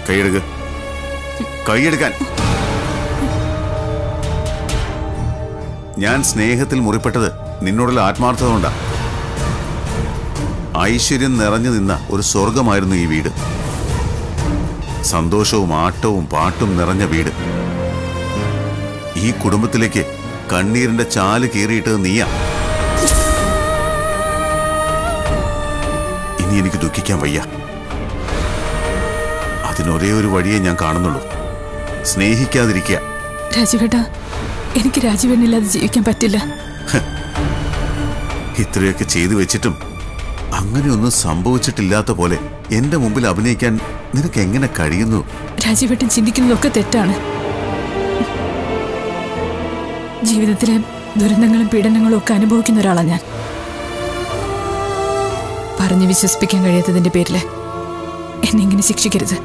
കൈയെടുക്ക് കൈയെടുക്കാൻ ഞാൻ സ്നേഹത്തിൽ മുറിപ്പെട്ടത് നിന്നോടുള്ള ആത്മാർത്ഥത കൊണ്ടാ ഐശ്വര്യം നിറഞ്ഞു നിന്ന ഒരു സ്വർഗമായിരുന്നു ഈ വീട് സന്തോഷവും ആട്ടവും പാട്ടും നിറഞ്ഞ വീട് ഈ കുടുംബത്തിലേക്ക് കണ്ണീരിന്റെ ചാല് കീറിയിട്ടത് നീയാ ഇനി എനിക്ക് ദുഃഖിക്കാൻ വയ്യ അതിനൊരേ ഒരു വഴിയേ ഞാൻ കാണുന്നുള്ളൂ സ്നേഹിക്കാതിരിക്കുക രാജുവേട്ടാ എനിക്ക് രാജുവേട്ടനില്ലാതെ ജീവിക്കാൻ പറ്റില്ല ഇത്രയൊക്കെ ചെയ്തു വെച്ചിട്ടും അങ്ങനെയൊന്നും സംഭവിച്ചിട്ടില്ലാത്ത പോലെ എന്റെ മുമ്പിൽ അഭിനയിക്കാൻ നിനക്ക് എങ്ങനെ കഴിയുന്നു രാജുവേട്ടൻ ചിന്തിക്കുന്നതൊക്കെ തെറ്റാണ് ജീവിതത്തിലെ ദുരന്തങ്ങളും പീഡനങ്ങളും ഒക്കെ അനുഭവിക്കുന്ന ഒരാളാണ് ഞാൻ പറഞ്ഞു വിശ്വസിപ്പിക്കാൻ കഴിയാത്തതിന്റെ പേരില് എന്നെ ഇങ്ങനെ ശിക്ഷിക്കരുത്